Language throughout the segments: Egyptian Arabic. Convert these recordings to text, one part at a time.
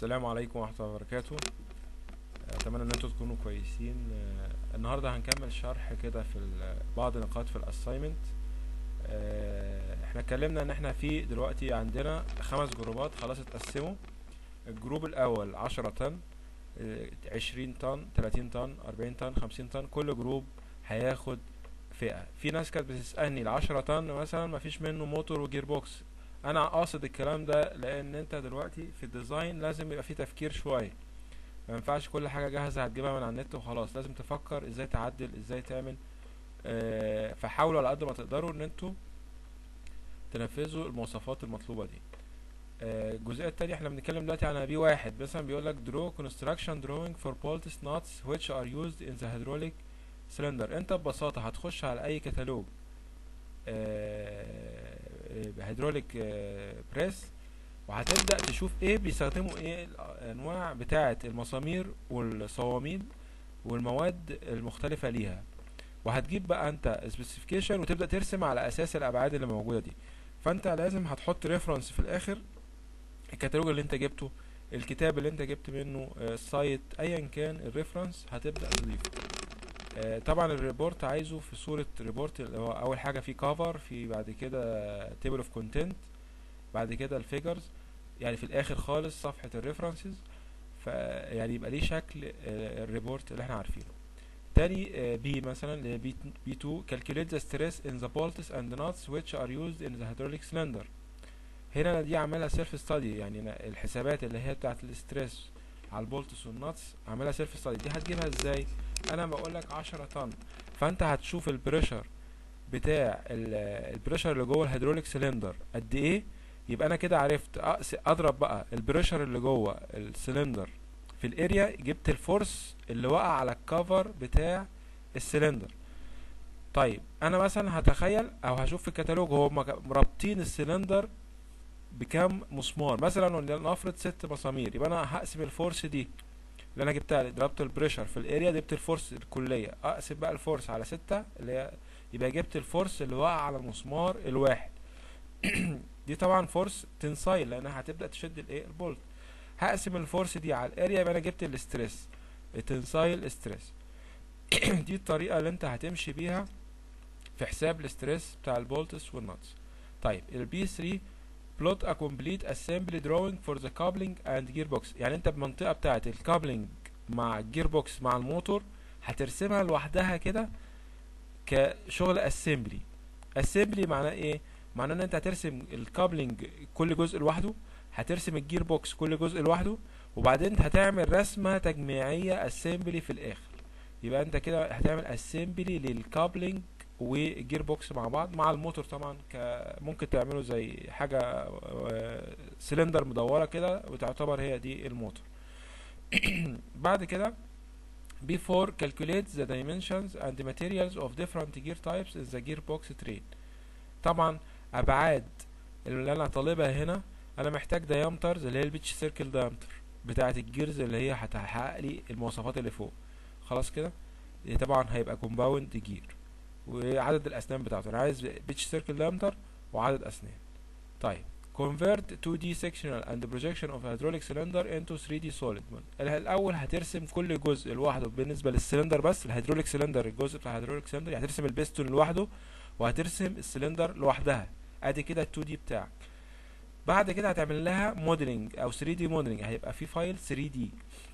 السلام عليكم ورحمة الله وبركاته أتمنى إن انتوا تكونوا كويسين آه، النهاردة هنكمل شرح كده في ال- بعض النقاط في الأسايمنت احنا اتكلمنا إن احنا في دلوقتي عندنا خمس جروبات خلاص اتقسموا الجروب الأول عشرة طن آه، عشرين طن تلاتين طن أربعين طن خمسين طن كل جروب هياخد فئة في ناس كانت بتسألني العشرة طن مثلا مفيش منه موتور وجير بوكس انا قاصد الكلام ده لان انت دلوقتي في الديزاين لازم يبقى فيه تفكير شويه ما ينفعش كل حاجه جاهزه هتجيبها من على النت وخلاص لازم تفكر ازاي تعدل ازاي تعمل آه فحاولوا على قد ما تقدروا ان انتوا تنفذوا المواصفات المطلوبه دي آه، الجزئيه التانية احنا بنتكلم دلوقتي عن بي واحد مثلا بيقول لك draw construction drawing for bolts nuts which are used in the hydraulic cylinder انت ببساطه هتخش على اي كتالوج هيدروليك بريس وهتبدأ تشوف ايه بيستخدموا ايه الانواع بتاعة المسامير والصواميل والمواد المختلفة ليها وهتجيب بقى انت سبيسيفيكيشن وتبدأ ترسم على اساس الابعاد اللي موجودة دي فانت لازم هتحط ريفرنس في الاخر الكتالوج اللي انت جبته الكتاب اللي انت جبت منه آه، السايت ايا كان الريفرنس هتبدأ تضيفه آه، طبعا الريبورت عايزه في صورة ريبورت اللي هو أول حاجة في كفر في بعد كده تيبل اوف كونتنت بعد كده الفيجرز يعني في الآخر خالص صفحة الريفرنسز فيعني يبقى ليه شكل آه، الريبورت اللي احنا عارفينه تاني بي مثلا اللي هي بي بي 2 calculate the stress in the bolts and nuts which are used in the hydraulic cylinder هنا أنا دي عاملها سيلف ستادي يعني أنا الحسابات اللي هي بتاعت الاسترس على البولتس والناتس عاملها سيلف ستادي دي هتجيبها ازاي انا بقول لك 10 طن فانت هتشوف البريشر بتاع ال- البريشر اللي جوه الهيدروليك سيلندر قد ايه يبقى انا كده عرفت أقس- اضرب بقى البريشر اللي جوه السلندر في الاريا جبت الفورس اللي وقع على الكفر بتاع السلندر طيب انا مثلا هتخيل او هشوف في الكتالوج هو رابطين السلندر بكام مسمار مثلا ولنفرض ست مسامير يبقى انا هقسم الفورس دي اللي انا جبتها ضربت البريشر في الاريا جبت الفورس الكليه اقسم بقى الفورس على ستة اللي هي يبقى جبت الفورس اللي وقع على المسمار الواحد دي طبعا فورس تنسايل لانها هتبدا تشد الايه البولت هقسم الفورس دي على الاريا يبقى انا جبت الاستريس التنسايل استريس دي الطريقه اللي انت هتمشي بيها في حساب الاستريس بتاع البولتس والناتس طيب البي 3 plot a complete assembly drawing for the coupling and gearbox يعني انت بمنطقة بتاعت الكابلنج مع الجير بوكس مع الموتور هترسمها لوحدها كده كشغل اسمبلي اسمبلي معناه ايه معناه ان انت هترسم الكابلنج كل جزء لوحده هترسم الجير بوكس كل جزء لوحده وبعدين هتعمل رسمة تجميعية اسمبلي في الاخر يبقى انت كده هتعمل اسمبلي للكابلنج والجير بوكس مع بعض مع الموتور طبعا ك ممكن تعمله زي حاجة آه، سلندر مدورة كده وتعتبر هي دي الموتور بعد كده before calculate the dimensions and the materials of different gear types in the gearbox train طبعا ابعاد اللي انا طالبها هنا انا محتاج diameters اللي هي البيتش سيركل diameter بتاعة الجيرز اللي هي هتحقق لي المواصفات اللي فوق خلاص كده دي طبعا هيبقى كومباوند جير وعدد الاسنان بتاعته انا عايز بيتش سيركل diameter وعدد اسنان طيب convert 2D sectional and projection of hydraulic cylinder into 3D solid ال- الاول هترسم كل جزء لوحده بالنسبه للسلندر بس الهيدروليك سلندر الجزء بتاع الهيدروليك سلندر يعني هترسم البيستون لوحده وهترسم السلندر لوحدها ادي كده ال 2 دي بتاعك بعد كده هتعمل لها موديلنج او 3 دي موديلنج هيبقى في فايل 3 دي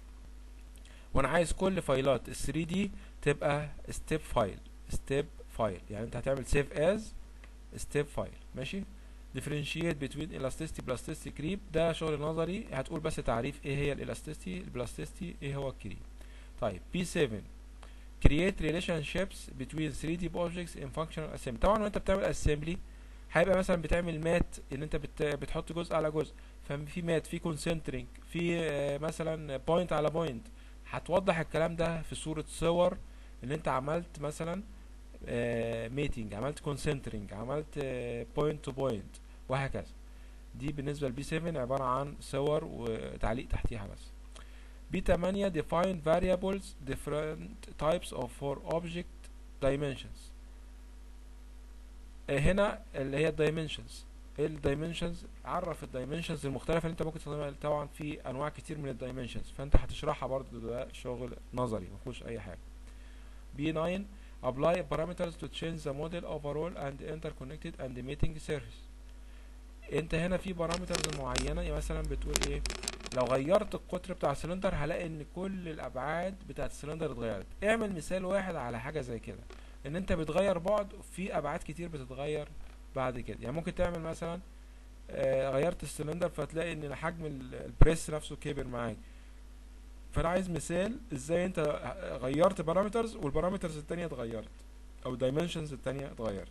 وانا عايز كل فايلات ال 3 دي تبقى ستيب فايل ستيب فايل يعني انت هتعمل سيف از ستيب فايل ماشي differentiate between elasticity plasticity creep ده شغل نظري هتقول بس تعريف ايه هي الالاستيستي البلاستيستي ايه هو الكريب طيب P7 create relationships between 3D objects in functional assembly طبعا وانت بتعمل assembly هيبقى مثلا بتعمل مات ان انت بت بتحط جزء على جزء ففي مات في concentric في آه، مثلا بوينت على بوينت هتوضح الكلام ده في صورة صور ان انت عملت مثلا ميتنج عملت كونسنترنج عملت بوينت تو بوينت وهكذا دي بالنسبة لبي 7 عبارة عن صور وتعليق تحتيها بس بي 8 define variables different types of for object dimensions آه، هنا اللي هي dimensions الدايمنشنز عرف الدايمنشنز المختلفه اللي انت ممكن تستخدمها طبعا في انواع كتير من الدايمنشنز فانت هتشرحها برضو ده شغل نظري ما فيهوش اي حاجه B9 apply parameters to change the model overall and interconnected and emitting surface انت هنا في بارامترز معينه يعني مثلا بتقول ايه لو غيرت القطر بتاع السلندر هلاقي ان كل الابعاد بتاعت السلندر اتغيرت اعمل مثال واحد على حاجه زي كده ان انت بتغير بعد في ابعاد كتير بتتغير بعد كده يعني ممكن تعمل مثلا آه غيرت السلندر فتلاقي ان حجم البريس نفسه كبر معاك فانا عايز مثال ازاي انت غيرت بارامترز والبارامترز التانية اتغيرت او الدايمنشنز التانية اتغيرت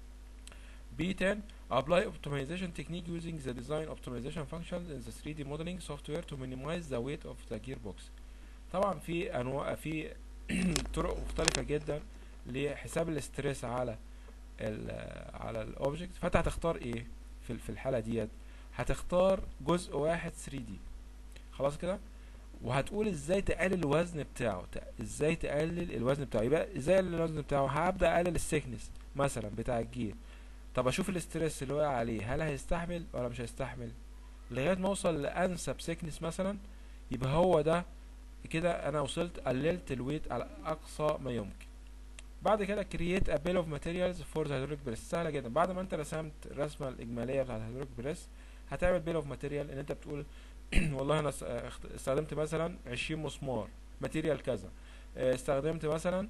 B10 apply optimization technique using the design optimization functions in the 3D modeling software to minimize the weight of the gearbox طبعا في انواع في طرق مختلفة جدا لحساب الاسترس على ال على الاوبجكت فانت هتختار ايه في في الحالة ديت هتختار جزء واحد 3D خلاص كده وهتقول ازاي تقلل الوزن بتاعه ازاي تقلل الوزن بتاعه يبقى ازاي اقلل الوزن بتاعه هبدا اقلل السكنس مثلا بتاع الجير طب اشوف الاسترس اللي وقع عليه هل هيستحمل ولا مش هيستحمل لغايه ما اوصل لانسب سكنس مثلا يبقى هو ده كده انا وصلت قللت الويت على اقصى ما يمكن بعد كده create a bill of materials for the hydraulic press سهله جدا بعد ما انت رسمت الرسمه الاجماليه بتاعت الهيدروليك بريس هتعمل bill of material ان انت بتقول والله انا استخدمت مثلا 20 مسمار ماتيريال كذا استخدمت مثلا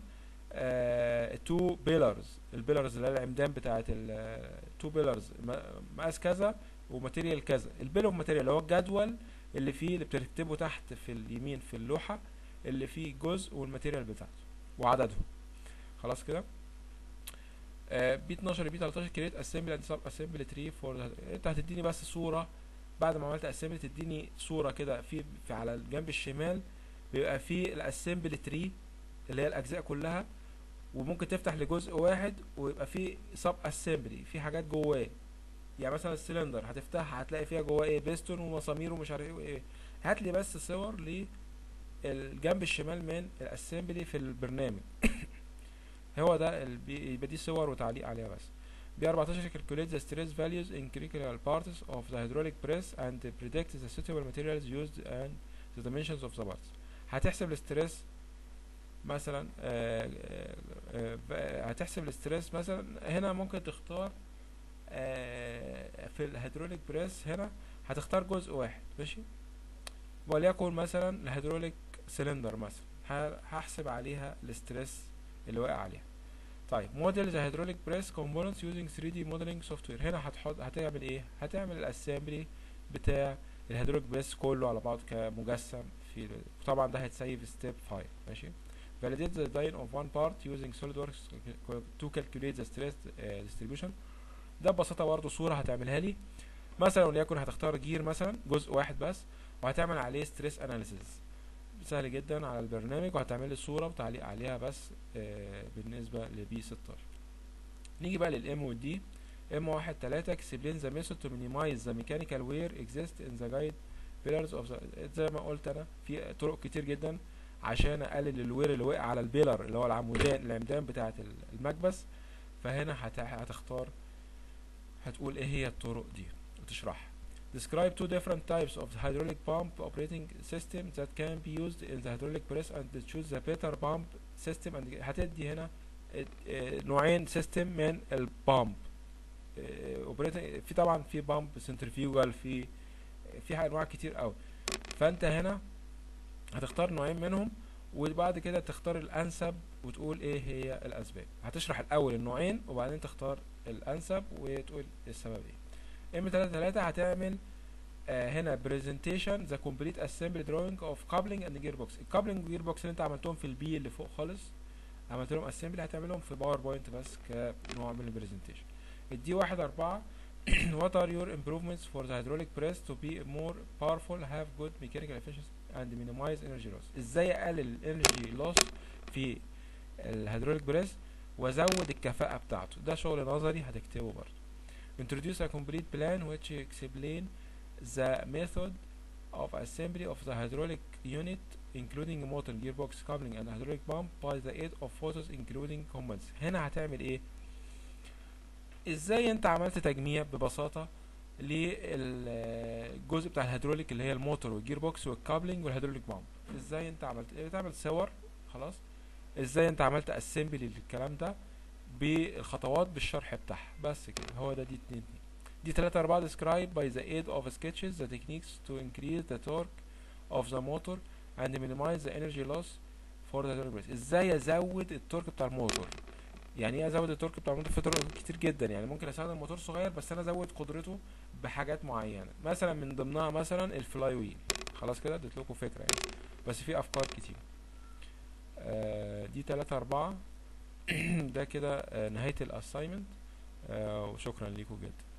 تو بيلرز البيلرز اللي هي العمدان بتاعت التو بيلرز مقاس كذا وماتيريال كذا البيل اوف ماتيريال اللي هو الجدول اللي فيه اللي بتكتبه تحت في اليمين في اللوحه اللي فيه جزء والماتيريال بتاعته وعددهم خلاص كده بي 12 بي 13 كريت اسمبل اند سب اسمبل تري فور انت هتديني بس صوره بعد ما عملت اسمبل تديني صوره كده في, في على الجنب الشمال بيبقى في الاسمبل تري اللي هي الاجزاء كلها وممكن تفتح لجزء واحد ويبقى فيه سب اسمبلي في حاجات جواه يعني مثلا السلندر هتفتحها هتلاقي فيها جواه ايه بيستون ومسامير ومش عارف ايه هات لي بس صور للجنب الشمال من الاسمبلي في البرنامج هو ده يبقى دي صور وتعليق عليها بس ب 14 calculate the stress values in critical parts of the hydraulic press and predict the suitable materials used and the dimensions of the parts هتحسب الاسترس مثلا آآ آآ هتحسب الاسترس مثلا هنا ممكن تختار في الهيدروليك بريس هنا هتختار جزء واحد ماشي وليكن مثلا الهيدروليك سلندر مثلا هحسب عليها الاسترس اللي واقع عليها طيب موديل ذا هيدروليك بريس كومبوننتس يوزنج 3 دي موديلنج سوفت وير هنا هتحط هتعمل ايه هتعمل الاسامبلي بتاع الهيدروليك بريس كله على بعض كمجسم في طبعا ده هيتسيف ستيب 5 ماشي validate the design of one part using SolidWorks to calculate the stress uh, distribution ده ببساطة برضه صورة هتعملها لي مثلا وليكن هتختار جير مثلا جزء واحد بس وهتعمل عليه ستريس اناليسيس سهل جدا على البرنامج وهتعمل لي صورة وتعليق عليها بس آه بالنسبة لبي 16 نيجي بقى للام والدي ام واحد تلاتة explain the method to minimize the mechanical wear exist in the guide pillars of the زي ما قلت انا في طرق كتير جدا عشان اقلل الوير اللي وقع على البيلر اللي هو العمودان العمدان بتاعه المكبس فهنا هتختار هتقول ايه هي الطرق دي وتشرحها describe two different types of hydraulic pump operating system that can be used in the hydraulic press and choose the better pump system and هتدي هنا نوعين سيستم من البامب في طبعا في بامب سنترفيوجال في في انواع كتير قوي فانت هنا هتختار نوعين منهم وبعد كده تختار الانسب وتقول ايه هي الاسباب هتشرح الاول النوعين وبعدين تختار الانسب وتقول السبب ايه ام 3 3 هتعمل آه هنا برزنتيشن ذا كومبليت اسمبلي دروينج اوف كابلنج اند جير بوكس الكابلنج جير بوكس اللي انت عملتهم في البي اللي فوق خالص عملت لهم اسمبلي هتعملهم في باوربوينت بس كنوع من البرزنتيشن الدي واحد أربعة what are your improvements for the hydraulic press to be more powerful have good mechanical efficiency and minimize energy loss ازاي اقلل الانرجي لوس في الهيدروليك بريس وازود الكفاءة بتاعته ده شغل نظري هتكتبه برضه introduce a complete plan which explain the method of assembly of the hydraulic unit including motor gearbox coupling and hydraulic pump by the aid of photos including components هنا هتعمل ايه ازاي انت عملت تجميع ببساطة للجزء بتاع الهيدروليك اللي هي الموتور والجير بوكس والكابلنج والهيدروليك بامب ازاي انت عملت ايه بتعمل صور خلاص ازاي انت عملت اسمبلي للكلام ده بالخطوات بالشرح بتاعها بس كده هو ده دي اتنين دي دي تلاتة أربعة described by the aid of sketches the techniques to increase the torque of the motor and minimize the energy loss for the turbine ازاي ازود التورك بتاع الموتور يعني ايه ازود التورك بتاع الموتور في طرق كتير جدا يعني ممكن استخدم موتور صغير بس انا ازود قدرته بحاجات معينه مثلا من ضمنها مثلا الفلاي ويل خلاص كده اديت لكم فكره يعني بس في افكار كتير آه دي تلاتة أربعة ده كده آه نهاية الأسايمنت آه وشكرا ليكم جدا